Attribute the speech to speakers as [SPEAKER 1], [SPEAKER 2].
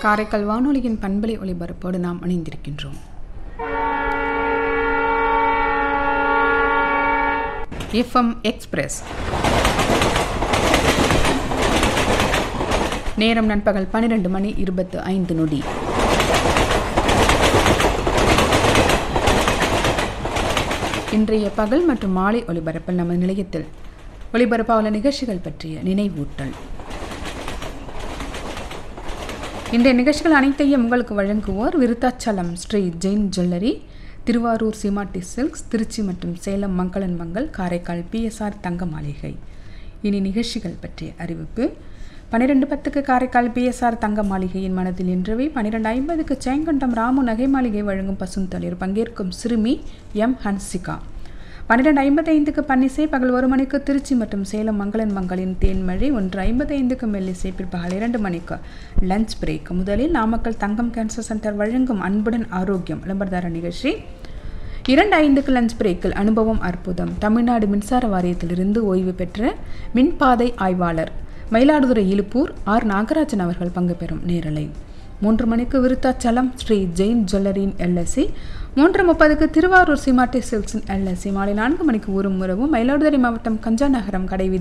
[SPEAKER 1] காரைக்கால் வானொலியின் பண்பலை ஒலிபரப்போடு நாம் இணைந்திருக்கின்றோம் எஃப்எம் எக்ஸ்பிரஸ் நேரம் நண்பகல் பன்னிரண்டு மணி இருபத்து ஐந்து நொடி இன்றைய பகல் மற்றும் மாலை ஒலிபரப்பில் நமது நிலையத்தில் ஒலிபரப்பாவுள்ள நிகழ்ச்சிகள் பற்றிய நினைவூட்டல் இன்றைய நிகழ்ச்சிகள் அனைத்தையும் உங்களுக்கு வழங்குவோர் விருத்தாச்சலம் ஸ்ரீ ஜெயின் ஜுவல்லரி திருவாரூர் சிமாட்டி சில்க்ஸ் திருச்சி மற்றும் சேலம் மங்களன் மங்கள் காரைக்கால் பிஎஸ்ஆர் தங்க மாளிகை இனி நிகழ்ச்சிகள் பற்றிய அறிவிப்பு பன்னிரெண்டு பத்துக்கு காரைக்கால் பிஎஸ்ஆர் தங்க மாளிகையின் மனதில் இன்றவை பன்னிரெண்டு ஐம்பதுக்கு சேங்கண்டம் ராமு நகை மாளிகை வழங்கும் பசுந்தளிர் பங்கேற்கும் சிறுமி எம் ஹன்சிகா பன்னிரெண்டு ஐம்பத்தைந்துக்கு பன்னிசை பகல் ஒரு மணிக்கு திருச்சி மற்றும் சேலம் மங்களன் மங்களின் தேன்மழை ஒன்று ஐம்பத்தைந்துக்கு மெல்லிசை பிற்பகல் இரண்டு மணிக்கு லஞ்ச் பிரேக் முதலில் நாமக்கல் தங்கம் கேன்சர் சென்டர் வழங்கும் அன்புடன் ஆரோக்கியம் விளம்பரதார நிகழ்ச்சி இரண்டு ஐந்துக்கு லஞ்ச் பிரேக்கில் அனுபவம் அற்புதம் தமிழ்நாடு மின்சார வாரியத்திலிருந்து ஓய்வு பெற்ற மின்பாதை ஆய்வாளர் மயிலாடுதுறை இலுப்பூர் ஆர் நாகராஜன் அவர்கள் பங்கு பெறும் நேரலை மூன்று மணிக்கு விருத்தாச்சலம் ஸ்ரீ ஜெயின் ஜுவல்லரியின் எல்எஸ்சி மூன்று முப்பதுக்கு திருவாரூர் சிமாட்டி சில்க்ஸின் எல்எஸ்சி மாலை நான்கு மணிக்கு ஊரும் உறவும் மயிலாடுதுறை மாவட்டம் கஞ்சா நகரம் கடைவீதி